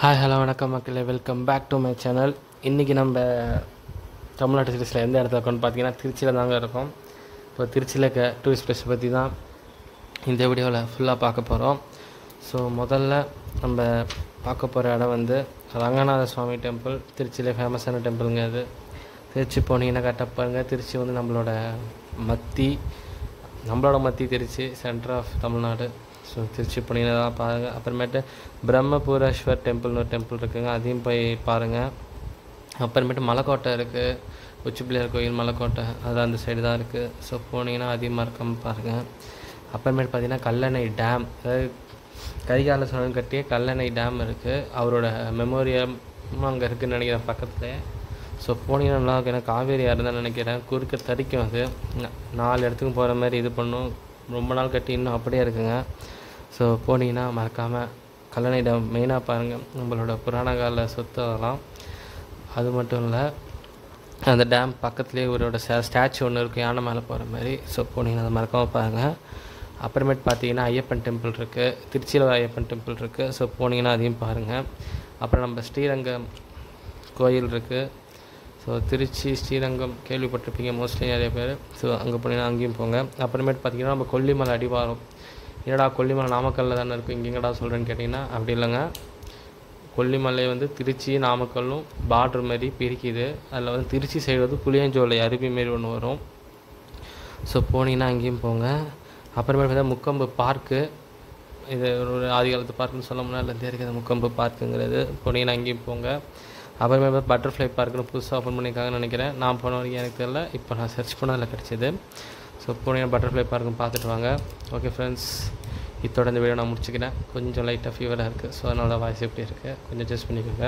hi hello வணக்கம் மக்களே welcome back to my channel இன்றைக்கி நம்ம தமிழ்நாட்டு சிட்டிஸில் எந்த இடத்துல இருக்கோம்னு பார்த்தீங்கன்னா திருச்சியில் தாங்க இருக்கோம் இப்போ திருச்சியில் இருக்க டூரிஸ்ட் பிளேஸை பற்றி தான் இந்த வீடியோவில் ஃபுல்லாக பார்க்க போகிறோம் ஸோ முதல்ல நம்ம பார்க்க போகிற இடம் வந்து ரங்கநாத சுவாமி டெம்பிள் திருச்சியில் ஃபேமஸான டெம்பிளுங்க அது திருச்சி போனீங்கன்னா கரெக்டாக பாருங்க திருச்சி வந்து நம்மளோட மத்தி நம்மளோட மத்தி Trichy centre of Tamil Nadu so Trichy போனீங்கன்னா தான் பாருங்கள் அப்புறமேட்டு பிரம்மபுரேஸ்வர் டெம்பிள்னு ஒரு டெம்பிள் இருக்குங்க அதையும் போய் பாருங்கள் அப்புறமேட்டு மலைக்கோட்டை இருக்குது உச்சி பிள்ளையார் கோயில் மலைக்கோட்டை அது அந்த சைடு தான் இருக்குது ஸோ போனீங்கன்னா அதையும் மறக்காமல் பாருங்கள் அப்புறமேட்டு பார்த்தீங்கன்னா கல்லணை டேம் அதாவது கரிகால சோழன் கட்டிய கல்லணை டேம் இருக்குது அவரோட மெமோரியம் அங்கே இருக்குதுன்னு நினைக்கிறேன் பக்கத்தில் ஸோ போனீங்கன்னா நல்லா இருக்கும் ஏன்னா காவேரி ஆறு தான் நினைக்கிறேன் குறுக்க தரிக்கும் அது ந- நாலு இடத்துக்கும் போகிற மாதிரி இது பண்ணும் ரொம்ப நாள் கட்டி இன்னும் அப்படியே இருக்குங்க ஸோ போனீங்கன்னா மறக்காமல் கல்லணை டேம் மெயினாக பாருங்கள் நம்மளோட புராண கால சொத்து அதெல்லாம் அது மட்டும் இல்லை அந்த டேம் பக்கத்துலேயே இவரோட ஸ்டாச்சு ஒன்று இருக்குது யானை மேலே போகிற மாதிரி ஸோ போனீங்கன்னா அதை மறக்காமல் பாருங்கள் அப்புறமேட்டு பார்த்தீங்கன்னா ஐயப்பன் டெம்பிள் இருக்குது திருச்சியில் ஒரு ஐயப்பன் டெம்பிள் இருக்குது ஸோ போனீங்கன்னா அதையும் பாருங்கள் அப்புறம் நம்ம ஸ்ரீரங்கம் கோயில் இருக்குது ஸோ திருச்சி ஸ்ரீரங்கம் கேள்விப்பட்டிருப்பீங்க மோஸ்ட்லி நிறைய பேர் ஸோ அங்கே போனீங்கன்னா அங்கேயும் போங்க அப்புறமேட்டு பார்த்தீங்கன்னா நம்ம கொல்லிமலை அடிவாரம் என்னடா கொல்லிமலை நாமக்கல்லில் தானே இருக்கும் இங்கே எங்கடா சொல்கிறேன்னு கேட்டிங்கன்னா அப்படி இல்லைங்க கொல்லிமலை வந்து திருச்சி நாமக்கல்லும் பார்டர் மாதிரி பிரிக்குது அதில் வந்து திருச்சி சைடு வந்து புளியஞ்சோலை அருவி மாரி ஒன்று வரும் ஸோ போனீங்கன்னா அங்கேயும் போங்க அப்புறமேட்டு பார்த்தா முக்கம்பு பார்க்கு இது ஒரு ஆதி காலத்து பார்க்குன்னு சொல்ல முடியாது இருக்குது முக்கம்பு பார்க்குங்கிறது போனீங்கன்னா அங்கேயும் போங்க அப்புறமே பட்டர்ஃப்ளை பார்க்குன்னு புதுசாக ஓப்பன் பண்ணியிருக்காங்கன்னு நினைக்கிறேன் நான் போன வரைக்கும் எனக்கு தெரியல இப்போ நான் சர்ச் பண்ண அதில் கிடச்சிது ஸோ போனீங்கன்னா பட்டர்ஃப்ளை பார்க்கும் பார்த்துட்டு வாங்க ஓகே ஃப்ரெண்ட்ஸ் இத்தோட இந்த வீடியோ நான் முடிச்சுக்கிறேன் கொஞ்சம் லைட்டாக ஃபீவராக இருக்குது ஸோ அதனால தான் வாய்ஸ் எப்படி இருக்குது கொஞ்சம் அட்ஜஸ்ட் பண்ணிக்கோங்க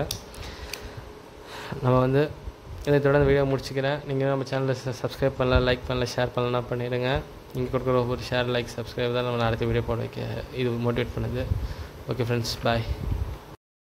நம்ம வந்து இதை தொடர்ந்து வீடியோ முடிச்சுக்கிறேன் நீங்கள் நம்ம சேனலில் சப்ஸ்கிரைப் பண்ணல லைக் பண்ணல ஷேர் பண்ணலாம் பண்ணிடுங்க நீங்கள் கொடுக்குற ஒவ்வொரு ஷேர் லைக் சப்ஸ்கிரைப் தான் நம்ம அடுத்த வீடியோ போட வைக்க இது மோட்டிவேட் பண்ணுது ஓகே ஃப்ரெண்ட்ஸ் பாய்